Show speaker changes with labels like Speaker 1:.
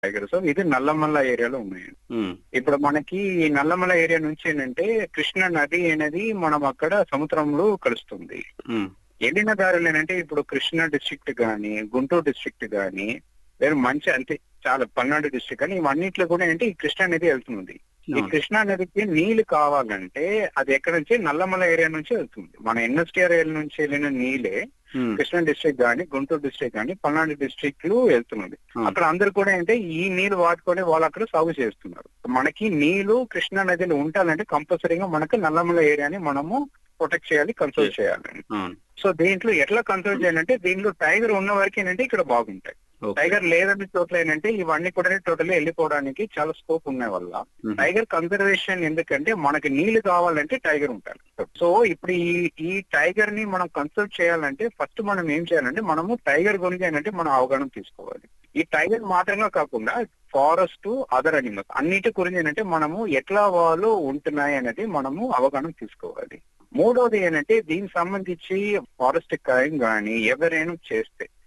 Speaker 1: Tigers ఇది నల్లమల్ల ఏరియాలో ఉన్నాయి
Speaker 2: ఉమ్,
Speaker 1: ఇప్పుడు మనకి ఈ నల్లమల ఏరియా నుంచి ఏంటంటే కృష్ణ నది అనేది మనం అక్కడ సముద్రంలో కలుస్తుంది
Speaker 2: ఉమ్,
Speaker 1: వెళ్ళిన దారులు ఏంటంటే ఇప్పుడు కృష్ణా డిస్ట్రిక్ట్ గాని గుంటూరు డిస్ట్రిక్ట్ గాని వేరే మంచి అంటే చాలా పల్నాడు డిస్ట్రిక్ట్ కానీ ఇవన్నిట్లో కూడా ఏంటంటే ఈ కృష్ణా నది వెళ్తుంది ఈ
Speaker 2: అవును.
Speaker 1: కృష్ణా నదికి నీళ్లు కావాలంటే అది ఎక్కడ నుంచి నల్లమల ఏరియా నుంచి వెళ్తుంది మన ఎన్ఎస్టీఆర్ ఏరియా నుంచి వెళ్ళిన నీళ్ళే
Speaker 2: ఉమ్,
Speaker 1: కృష్ణా డిస్ట్రిక్ట్ గాని గుంటూరు డిస్ట్రిక్ట్ గాని పల్నాడు డిస్ట్రిక్ట్ లు వెళ్తున్నది
Speaker 2: అవును.
Speaker 1: అక్కడ అందరు కూడా ఏంటంటే ఈ నీళ్లు వాడుకొని వాళ్ళు అక్కడ సాగు చేస్తున్నారు మనకి నీళ్లు కృష్ణా నదిలో ఉండాలంటే కంపల్సరీగా మనకు నల్లమల ఏరియాని మనము ప్రొటెక్ట్ చేయాలి కన్సల్ట్ చేయాలి
Speaker 2: అవును
Speaker 1: సో దీంట్లో ఎట్లా కన్సల్ట్ చేయాలంటే దీంట్లో టైగర్ ఉన్న వరకు ఏంటంటే ఇక్కడ బాగుంటాయి
Speaker 2: ఓకే.
Speaker 1: టైగర్ లేదని చోట్ల ఏంటంటే ఇవన్నీ కూడా టోటల్ వెళ్ళిపోవడానికి చాలా స్కోప్ ఉన్నాయి వల్ల
Speaker 2: ఉమ్,
Speaker 1: టైగర్ కన్సర్వేషన్ ఎందుకంటే మనకి నీళ్లు కావాలంటే టైగర్ ఉంటారు సో ఇప్పుడు ఈ ఈ టైగర్ ని మనం కన్సల్ట్ చేయాలంటే ఫస్ట్ మనం ఏం చేయాలంటే మనము టైగర్ గురించి ఏంటంటే మనం అవగాహన తీసుకోవాలి ఈ టైగర్ మాత్రమే కాకుండా ఫారెస్ట్ అదర్ అనిమల్స్ అన్నిటి గురించి ఏంటంటే మనము ఎట్లా వాళ్ళు ఉంటున్నాయి అనేది మనము అవగాహన తీసుకోవాలి మూడోది ఏంటంటే దీనికి సంబంధించి ఫారెస్ట్ క్రైమ్ గానీ ఎవరైనా చేస్తే